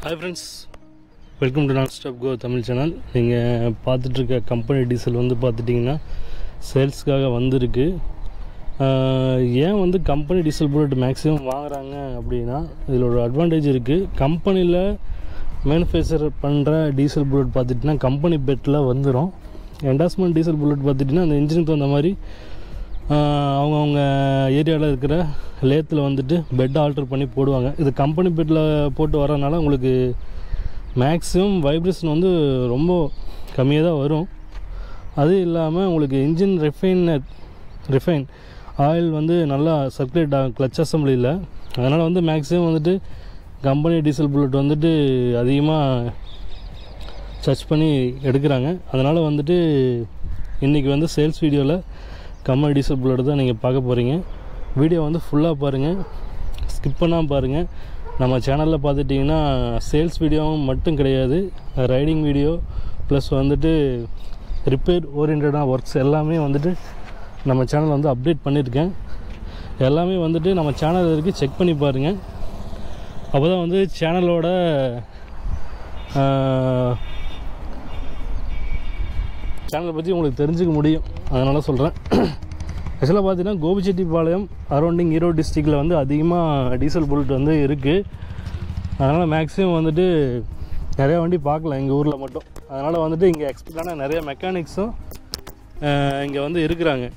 hi friends welcome to non stop go Tamil channel நீங்கள் பார்த்துட்ருக்க company diesel வந்து பார்த்துட்டிங்கன்னா சேல்ஸ்க்காக வந்திருக்கு ஆஹ் ஏன் வந்து கம்பெனி டீசல் புல்லட் மேக்ஸிமம் வாங்குறாங்க அப்படின்னா இதில் ஒரு அட்வான்டேஜ் இருக்குது கம்பெனியில் மேனுஃபேக்சர் பண்ணுற டீசல் புல்லட் பார்த்துட்டிங்கன்னா கம்பெனி பெட்டில் வந்துடும் என்டாஸ்மெண்ட் டீசல் புல்லட் பார்த்துட்டிங்கன்னா அந்த இன்ஜினுக்கு தகுந்த மாதிரி அவங்கவுங்க ஏரியாவில் இருக்கிற லேத்தில் வந்துட்டு பெட் ஆல்டர் பண்ணி போடுவாங்க இது கம்பெனி பெட்டில் போட்டு வரனால உங்களுக்கு மேக்ஸிமம் வைப்ரேஷன் வந்து ரொம்ப கம்மியாக தான் வரும் அது இல்லாமல் உங்களுக்கு இன்ஜின் ரிஃபைன் ரிஃபைன் ஆயில் வந்து நல்லா சர்க்குலேட் ஆகும் கிளச் அசம்பிளியில் அதனால் வந்து மேக்ஸிமம் வந்துட்டு கம்பெனி டீசல் புல்லட் வந்துட்டு அதிகமாக சர்ச் பண்ணி எடுக்கிறாங்க அதனால் வந்துட்டு இன்றைக்கி வந்து சேல்ஸ் வீடியோவில் கம்பெனி டீசல் புல்லட் தான் நீங்கள் பார்க்க போகிறீங்க வீடியோ வந்து ஃபுல்லாக பாருங்கள் ஸ்கிப் பண்ணாமல் பாருங்கள் நம்ம சேனலில் பார்த்துட்டிங்கன்னா சேல்ஸ் வீடியோவும் மட்டும் கிடையாது ரைடிங் வீடியோ ப்ளஸ் வந்துட்டு ரிப்பேர் ஓரியன்டான ஒர்க்ஸ் எல்லாமே வந்துட்டு நம்ம சேனல் வந்து அப்டேட் பண்ணியிருக்கேன் எல்லாமே வந்துட்டு நம்ம சேனல் இருக்குது செக் பண்ணி பாருங்கள் அப்போ தான் வந்து சேனலோட சேனலை பற்றி உங்களுக்கு தெரிஞ்சுக்க முடியும் அதனால் சொல்கிறேன் ஆக்சுவலாக பார்த்தீங்கன்னா கோபிச்செட்டிப்பாளையம் அரௌண்டிங் ஈரோடு டிஸ்ட்ரிக்டில் வந்து அதிகமாக டீசல் புல்லட் வந்து இருக்குது அதனால் மேக்ஸிமம் வந்துட்டு நிறையா வண்டி பார்க்கலாம் எங்கள் ஊரில் மட்டும் அதனால் வந்துட்டு இங்கே எக்ஸ்பெக்டான நிறைய மெக்கானிக்ஸும் இங்கே வந்து இருக்கிறாங்க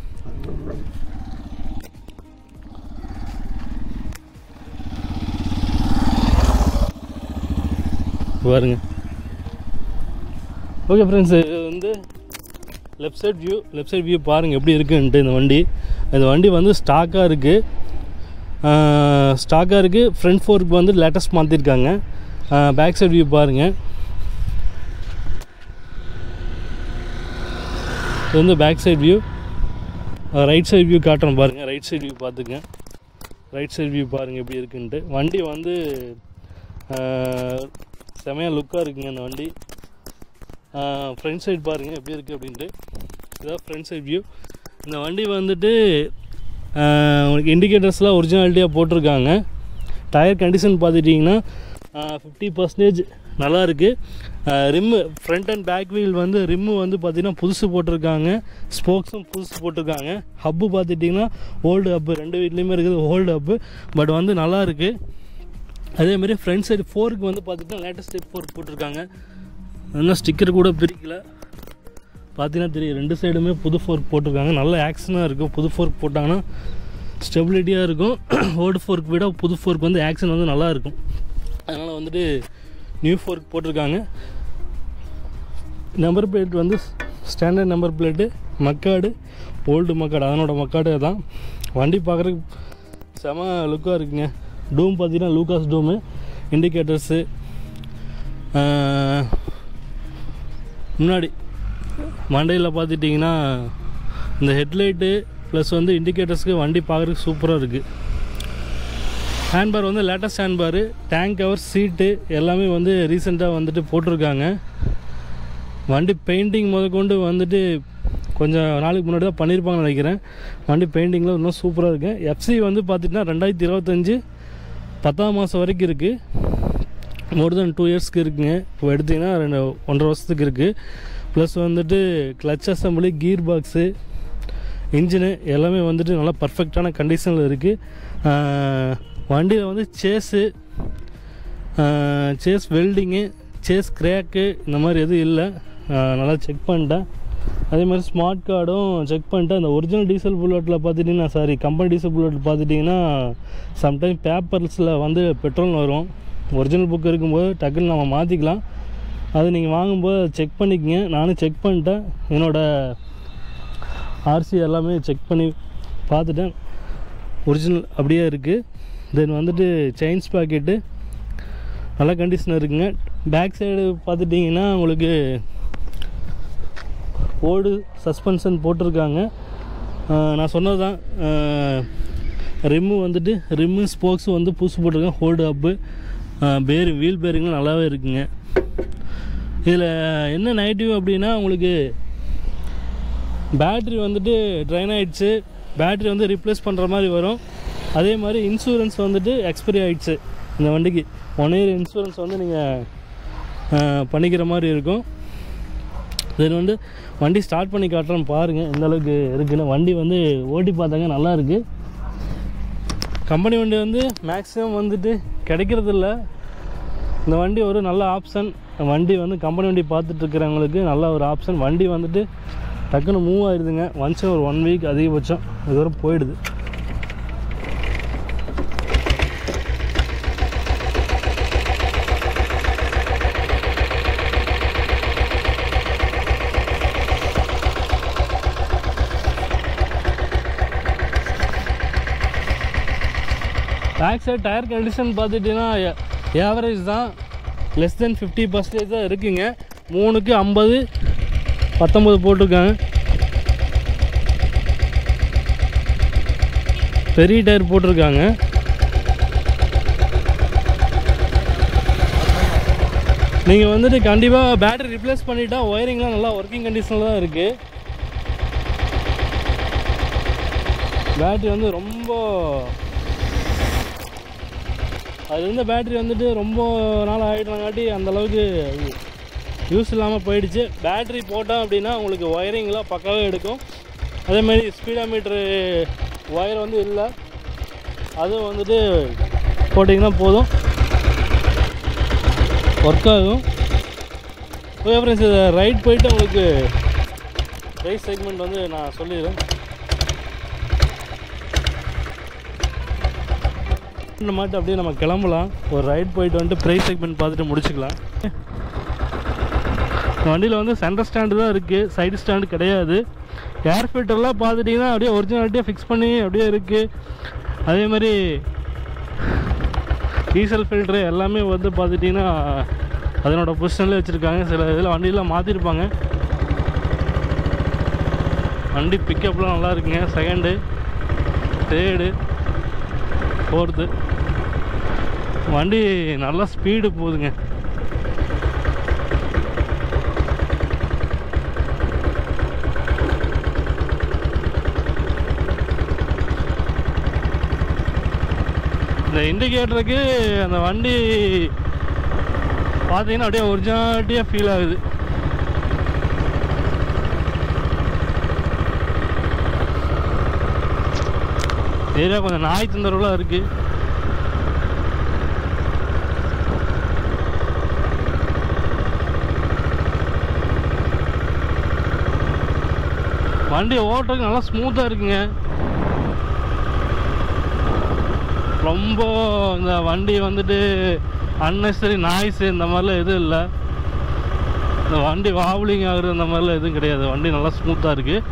பாருங்க ஓகே ஃப்ரெண்ட்ஸ் இது வந்து left side view left side view பாருங்கள் எப்படி இருக்குன்ட்டு இந்த வண்டி இந்த வண்டி வந்து ஸ்டாக்காக இருக்குது ஸ்டாக்காக இருக்குது ஃப்ரண்ட் ஃபோருக்கு வந்து லேட்டஸ்ட் மாற்றிருக்காங்க பேக் சைட் வியூ பாருங்கள் இது வந்து back side view right side view காட்டுறேன் பாருங்கள் ரைட் சைட் வியூ பார்த்துங்க ரைட் சைட் வியூ பாருங்கள் எப்படி இருக்குன்ட்டு வண்டி வந்து செமையாக லுக்காக இருக்குங்க இந்த வண்டி ஃப்ரண்ட் சைடு பாருங்கள் எப்படி இருக்குது அப்படின்ட்டு இதான் ஃப்ரண்ட் சைட் வியூ இந்த வண்டி வந்துட்டு உங்களுக்கு இண்டிகேட்டர்ஸ்லாம் ஒரிஜினாலிட்டியாக போட்டிருக்காங்க டயர் கண்டிஷன் பார்த்துட்டிங்கன்னா ஃபிஃப்டி பர்சன்டேஜ் நல்லா இருக்குது rim front and back wheel வந்து ரிம்மு வந்து பார்த்திங்கன்னா புதுசு போட்டிருக்காங்க ஸ்போக்ஸும் புதுசு போட்டிருக்காங்க ஹப்பு பார்த்துட்டிங்கன்னா ஓல்டு ஹப்பு ரெண்டு வீட்லேயுமே இருக்குது ஓல்டு ஹப்பு பட் வந்து நல்லா இருக்குது அதேமாரி ஃப்ரண்ட் சைடு ஃபோருக்கு வந்து பார்த்திங்கன்னா லேட்டஸ்ட் டைப் ஃபோர்க் போட்டிருக்காங்க இன்னும் ஸ்டிக்கர் கூட பிரிக்கல பார்த்தீங்கன்னா தெரியும் ரெண்டு சைடுமே புது ஃபோர்க் போட்டிருக்காங்க நல்ல ஆக்ஷனாக இருக்கும் புது ஃபோர்க் போட்டாங்கன்னா ஸ்டெபிலிட்டியாக இருக்கும் ஓல்டு ஃபோர்க் விட புது ஃபோர்க் வந்து ஆக்ஷன் வந்து நல்லா இருக்கும் அதனால் வந்துட்டு நியூ ஃபோர்க் போட்டிருக்காங்க நம்பர் பிளேட் வந்து ஸ்டாண்டர்ட் நம்பர் பிளேட்டு மக்காடு ஓல்டு மக்காடு அதனோட மக்காடு தான் வண்டி பார்க்குறதுக்கு செம லுக்காக இருக்குங்க டூம் பார்த்தீங்கன்னா லூகாஸ் டூமு இண்டிகேட்டர்ஸு முன்னாடி மண்டையில் பார்த்துட்டிங்கன்னா இந்த ஹெட்லைட்டு ப்ளஸ் வந்து இண்டிகேட்டர்ஸ்க்கு வண்டி பார்க்குறதுக்கு சூப்பராக இருக்குது ஹேண்ட்பார் வந்து latest hand bar tank cover seat எல்லாமே வந்து ரீசெண்டாக வந்துட்டு போட்டிருக்காங்க வண்டி பெயிண்டிங் முதற்கொண்டு வந்துட்டு கொஞ்சம் நாளைக்கு முன்னாடி தான் பண்ணியிருப்பாங்கன்னு நினைக்கிறேன் வண்டி பெயிண்டிங்கில் இன்னும் சூப்பராக இருக்குது எஃப்சி வந்து பார்த்திங்கன்னா ரெண்டாயிரத்தி இருபத்தஞ்சி பத்தாம் மாதம் வரைக்கும் இருக்குது மோர் தென் டூ இயர்ஸ்க்கு இருக்குங்க இப்போ எடுத்திங்கன்னா ரெண்டு ஒன்றரை வருஷத்துக்கு இருக்குது ப்ளஸ் வந்துட்டு clutch assembly gear box engine எல்லாமே வந்துட்டு நல்லா பர்ஃபெக்டான கண்டிஷனில் இருக்குது வண்டியில் வந்து chassis chassis welding chassis crack இந்த மாதிரி எதுவும் இல்லை நல்லா செக் பண்ணிட்டேன் அதே மாதிரி ஸ்மார்ட் கார்டும் செக் பண்ணிட்டேன் அந்த ஒரிஜினல் டீசல் புல்லட்டில் பார்த்துட்டிங்கன்னா சாரி கம்பெனி டீசல் புல்லட் பார்த்துட்டிங்கன்னா சம்டைம் பேப்பர்ஸில் வந்து பெட்ரோல் வரும் ஒரிஜினல் புக் இருக்கும்போது டக்குன்னு நம்ம மாற்றிக்கலாம் அது நீங்கள் வாங்கும்போது செக் பண்ணிக்கங்க நானும் செக் பண்ணிட்டேன் என்னோடய ஆர்சி எல்லாமே செக் பண்ணி பார்த்துட்டேன் ஒரிஜினல் அப்படியே இருக்குது தென் வந்துட்டு செயின்ஸ் பாக்கெட்டு நல்ல கண்டிஷன் இருக்குங்க பேக் சைடு பார்த்துட்டிங்கன்னா உங்களுக்கு ஓல்டு சஸ்பென்ஷன் போட்டிருக்காங்க நான் சொன்னது தான் ரிம்மு வந்துட்டு ரிம்மு ஸ்போக்ஸும் வந்து புதுசு போட்டிருக்கேன் ஹோல்டு அப்பு பேரு வீல் பேரிங்லாம் நல்லாவே இருக்குங்க இதில் என்ன நெகட்டிவ் அப்படின்னா உங்களுக்கு பேட்ரி வந்துட்டு ட்ரைன் ஆகிடுச்சு பேட்ரி வந்து ரிப்ளேஸ் பண்ணுற மாதிரி வரும் அதே மாதிரி இன்சூரன்ஸ் வந்துட்டு எக்ஸ்பைரி ஆகிடுச்சு இந்த வண்டிக்கு ஒன் இயர் இன்சூரன்ஸ் வந்து நீங்கள் பண்ணிக்கிற மாதிரி இருக்கும் தென் வந்து வண்டி ஸ்டார்ட் பண்ணி காட்டுறேன் பாருங்கள் எந்த அளவுக்கு இருக்குன்னு வண்டி வந்து ஓட்டி பார்த்தாங்க நல்லா இருக்குது கம்பெனி வண்டி வந்து மேக்ஸிமம் வந்துட்டு கிடைக்கிறதில்ல இந்த வண்டி ஒரு நல்ல ஆப்ஷன் வண்டி வந்து கம்பெனி வண்டி பார்த்துட்டு இருக்கிறவங்களுக்கு நல்ல ஒரு ஆப்ஷன் வண்டி வந்துட்டு டக்குன்னு மூவ் ஆயிடுதுங்க ஒன்ஸ் ஒரு ஒன் வீக் அதிகபட்சம் இது வரை போயிடுது பேக் சைடு டயர் கண்டிஷன் பார்த்துட்டிங்கன்னா ஏவரேஜ் தான் லெஸ் தென் ஃபிஃப்டி பர்சன்டேஜ் தான் இருக்குங்க மூணுக்கு ஐம்பது பத்தொம்பது போட்டிருக்காங்க பெரிய டயர் போட்டிருக்காங்க நீங்கள் வந்துட்டு கண்டிப்பாக பேட்டரி ரிப்ளேஸ் பண்ணிட்டா ஒயரிங்லாம் நல்லா ஒர்க்கிங் கண்டிஷனில் தான் இருக்குது பேட்டரி வந்து ரொம்ப அது இருந்த பேட்டரி வந்துட்டு ரொம்ப நாள் ஆகிட்டங்காட்டி அந்தளவுக்கு யூஸ் இல்லாமல் போயிடுச்சு பேட்டரி போட்டோம் அப்படின்னா உங்களுக்கு ஒயரிங்லாம் பக்காவே எடுக்கும் அதேமாதிரி ஸ்பீடா மீட்ரு ஒயர் வந்து இல்லை அதுவும் வந்துட்டு போட்டிங்கன்னா போதும் ஒர்க் ஆகும் ஓகே ஃப்ரெண்ட்ஸ் இதை ரைட் போயிட்டு உங்களுக்கு ப்ரைஸ் செக்மெண்ட் வந்து நான் சொல்லிடுறேன் இந்த மாட்டு அப்படியே நம்ம கிளம்பலாம் ஒரு ரைட் போயிட்டு வந்துட்டு ப்ரைஸ் செக்மெண்ட் பார்த்துட்டு முடிச்சுக்கலாம் இந்த வண்டியில் வந்து சென்டர் ஸ்டாண்டு தான் இருக்குது சைடு ஸ்டாண்டு கிடையாது ஏர் ஃபில்டர்லாம் பார்த்துட்டிங்கன்னா அப்படியே ஒரிஜினாலிட்டியாக ஃபிக்ஸ் பண்ணி அப்படியே இருக்குது அதே மாதிரி டீசல் ஃபில்ட்ரு எல்லாமே வந்து பார்த்துட்டிங்கன்னா அதனோட பொசிஷனில் வச்சுருக்காங்க சில இதில் வண்டியெலாம் மாற்றிருப்பாங்க வண்டி பிக்கப்லாம் நல்லா இருக்குங்க செகண்டு தேர்டு ஃபோர்த்து வண்டி நல்லா ஸ்பீடு போகுதுங்க இந்த இண்டிகேட்டருக்கு அந்த வண்டி பார்த்தீங்கன்னா அப்படியே ஒரிஜினாலிட்டியாக ஃபீல் ஆகுது ஏரியா கொஞ்சம் நாய் தொந்தரவுலாம் இருக்குது வண்டி ஓட்டுறதுக்கு நல்லா ஸ்மூத்தாக இருக்குங்க ரொம்ப இந்த வண்டி வந்துட்டு அன்னெசரி நாய்ஸு இந்த மாதிரிலாம் எதுவும் இல்லை இந்த வண்டி வாவலிங் ஆகுறது அந்த மாதிரிலாம் எதுவும் கிடையாது வண்டி நல்லா ஸ்மூத்தாக இருக்குது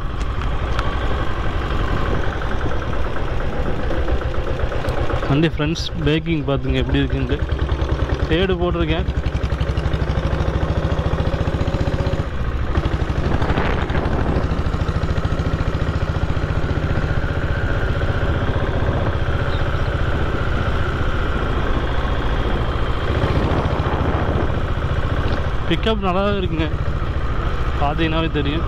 வண்டி ஃப்ரெண்ட்ஸ் பேக்கிங் பார்த்துங்க எப்படி இருக்குன்ட்டு தேடு போட்டிருக்கேன் பிக்கப் நல்லா தான் இருக்குங்க பார்த்தீங்கன்னாவே தெரியும்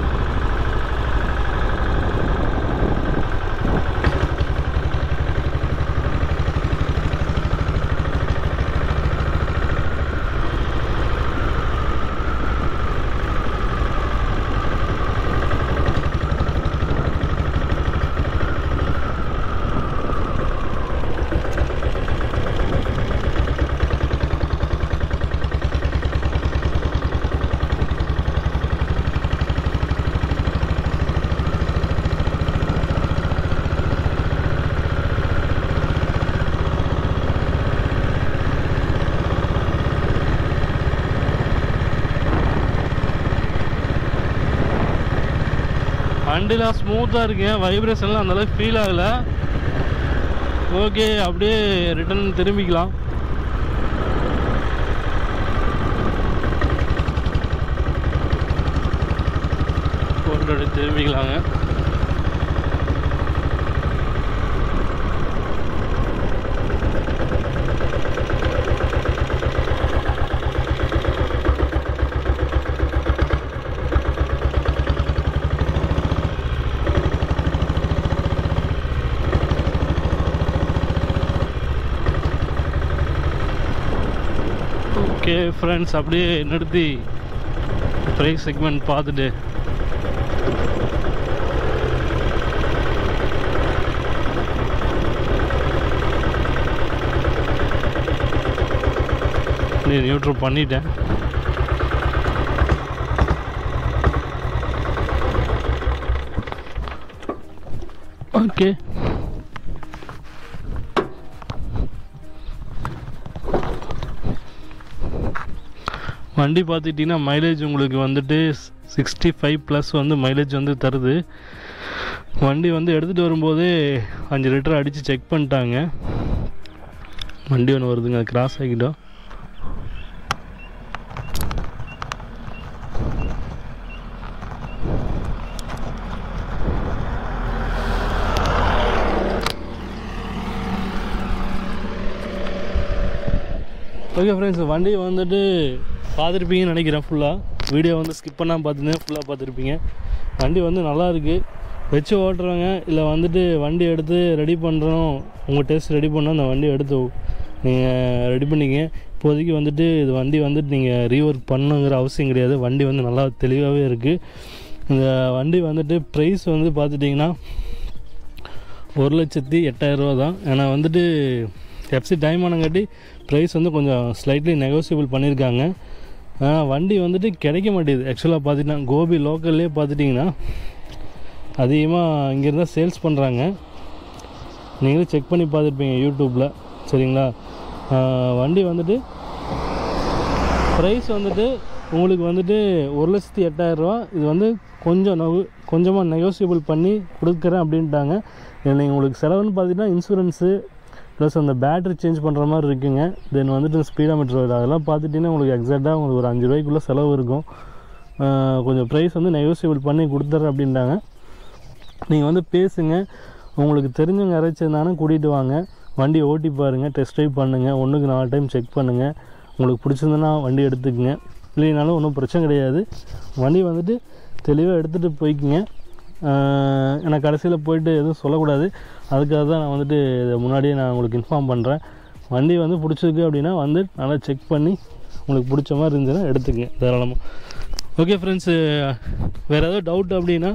வண்டிலாம் ஸ்மூத்தாக இருக்குங்க வைப்ரேஷன்லாம் அந்தளவுக்கு ஃபீல் ஆகலை ஓகே அப்படியே ரிட்டர்ன் திரும்பிக்கலாம் போட்டு அப்படியே திரும்பிக்கலாங்க ஓகே ஃப்ரெண்ட்ஸ் அப்படியே நிறுத்தி ப்ரைஸ் செக்மெண்ட் பார்த்துட்டு நீ நியூட்ரல் பண்ணிட்டேன் ஓகே வண்டி பார்த்துக்கிட்டிங்கன்னா மைலேஜ் உங்களுக்கு வந்துட்டு சிக்ஸ்டி ஃபைவ் ப்ளஸ் வந்து மைலேஜ் வந்து தருது வண்டி வந்து எடுத்துகிட்டு வரும்போதே அஞ்சு லிட்டர் அடித்து செக் பண்ணிட்டாங்க வண்டி ஒன்று வருதுங்க அது கிராஸ் ஆகிட்டோம் ஓகே ஃப்ரெண்ட்ஸ் வண்டி வந்துட்டு பார்த்துருப்பீங்கன்னு நினைக்கிறேன் ஃபுல்லாக வீடியோ வந்து ஸ்கிப் பண்ணாமல் பார்த்துருந்தேன் ஃபுல்லாக பார்த்துருப்பீங்க வண்டி வந்து நல்லா இருக்குது வச்சு ஓட்டுறவங்க இல்லை வந்துட்டு வண்டி எடுத்து ரெடி பண்ணுறோம் உங்கள் டெஸ்ட் ரெடி பண்ணால் அந்த வண்டி எடுத்து நீங்கள் ரெடி பண்ணிங்க இப்போதைக்கு வந்துட்டு இது வண்டி வந்துட்டு நீங்கள் ரீஒர்க் பண்ணுங்கிற அவசியம் கிடையாது வண்டி வந்து நல்லா தெளிவாகவே இருக்குது இந்த வண்டி வந்துட்டு ப்ரைஸ் வந்து பார்த்துட்டிங்கன்னா ஒரு லட்சத்தி எட்டாயிரரூவா தான் ஏன்னா வந்துட்டு எஃப்சி டைம் ஆனங்காட்டி ப்ரைஸ் வந்து கொஞ்சம் ஸ்லைட்லி நெகோசியபிள் பண்ணியிருக்காங்க ஆனால் வண்டி வந்துட்டு கிடைக்க மாட்டேங்குது ஆக்சுவலாக பார்த்திங்கன்னா கோபி லோக்கல்லே பார்த்துட்டிங்கன்னா அதிகமாக இங்கேருந்து தான் சேல்ஸ் பண்ணுறாங்க நீங்களே செக் பண்ணி பார்த்துருப்பீங்க யூடியூப்பில் சரிங்களா ஆஹ் வண்டி வந்துட்டு ப்ரைஸ் வந்துட்டு உங்களுக்கு வந்துட்டு ஒரு லட்சத்தி எட்டாயிரரூவா இது வந்து கொஞ்சம் நகு கொஞ்சமாக நெகோசியபிள் பண்ணி கொடுக்குறேன் அப்படின்ட்டாங்க இதில் நீங்கள் உங்களுக்கு செலவுன்னு பார்த்தீங்கன்னா இன்சூரன்ஸு ப்ளஸ் அந்த பேட்டரி சேஞ்ச் பண்ணுற மாதிரி இருக்குங்க தென் வந்துட்டு ஸ்பீடா மீட்டர் அதெல்லாம் பார்த்துட்டிங்கன்னா உங்களுக்கு எக்ஸாக்டாக உங்களுக்கு ஒரு அஞ்சு ரூபாய்க்குள்ளே செலவு இருக்கும் ஆஹ் கொஞ்சம் ப்ரைஸ் வந்து நெகோசியபிள் பண்ணி கொடுத்துட்றேன் அப்படின்ட்டாங்க நீங்கள் வந்து பேசுங்க உங்களுக்கு தெரிஞ்சவங்க யாராச்சும் இருந்தாலும் கூட்டிகிட்டு வாங்க வண்டி ஓட்டி பாருங்கள் டெஸ்ட் ட்ரைவ் பண்ணுங்கள் ஒன்றுக்கு நாலு டைம் செக் பண்ணுங்கள் உங்களுக்கு பிடிச்சிருந்தனா வண்டி எடுத்துக்கங்க இல்லைனாலும் ஒன்றும் பிரச்சனை கிடையாது வண்டி வந்துட்டு தெளிவாக எடுத்துகிட்டு போய்க்குங்க ஆஹ் எனக்கு கடைசியில் போயிட்டு எதுவும் சொல்லக்கூடாது அதுக்காக தான் நான் வந்துட்டு இதை முன்னாடியே நான் உங்களுக்கு இன்ஃபார்ம் பண்ணுறேன் வண்டி வந்து பிடிச்சிருக்கு அப்படின்னா வந்து நல்லா செக் பண்ணி உங்களுக்கு பிடிச்ச மாதிரி இருந்துச்சுன்னா எடுத்துக்கங்க தாராளமாக ஓகே ஃப்ரெண்ட்ஸு வேறு ஏதாவது டவுட் அப்படின்னா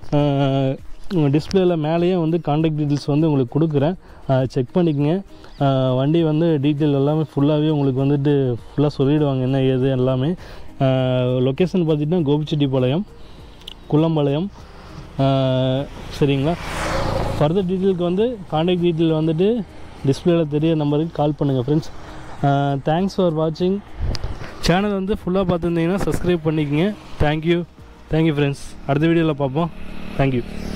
உங்கள் டிஸ்பிளேயில் மேலேயே வந்து காண்டாக்ட் டீட்டெயில்ஸ் வந்து உங்களுக்கு கொடுக்குறேன் செக் பண்ணிக்கங்க ஆஹ் வண்டி வந்து டீட்டெயில் எல்லாமே ஃபுல்லாகவே உங்களுக்கு வந்துட்டு ஃபுல்லாக சொல்லிவிடுவாங்க என்ன ஏது எல்லாமே லொக்கேஷன் பார்த்திங்கன்னா கோபிச்செட்டிப்பாளையம் குள்ளம்பாளையம் ஆஹ் சரிங்களா ஃபர்தர் டீட்டெயிலுக்கு வந்து காண்டாக்ட் டீட்டெயில் வந்துட்டு டிஸ்பிளேயில் தெரிய நம்பருக்கு கால் பண்ணுங்கள் ஃப்ரெண்ட்ஸ் தேங்க்ஸ் ஃபார் வாட்சிங் சேனல் வந்து ஃபுல்லாக பார்த்துருந்தீங்கன்னா சப்ஸ்கிரைப் பண்ணிக்கங்க தேங்க்யூ தேங்க்யூ ஃப்ரெண்ட்ஸ் அடுத்த வீடியோவில் பார்ப்போம் தேங்க்யூ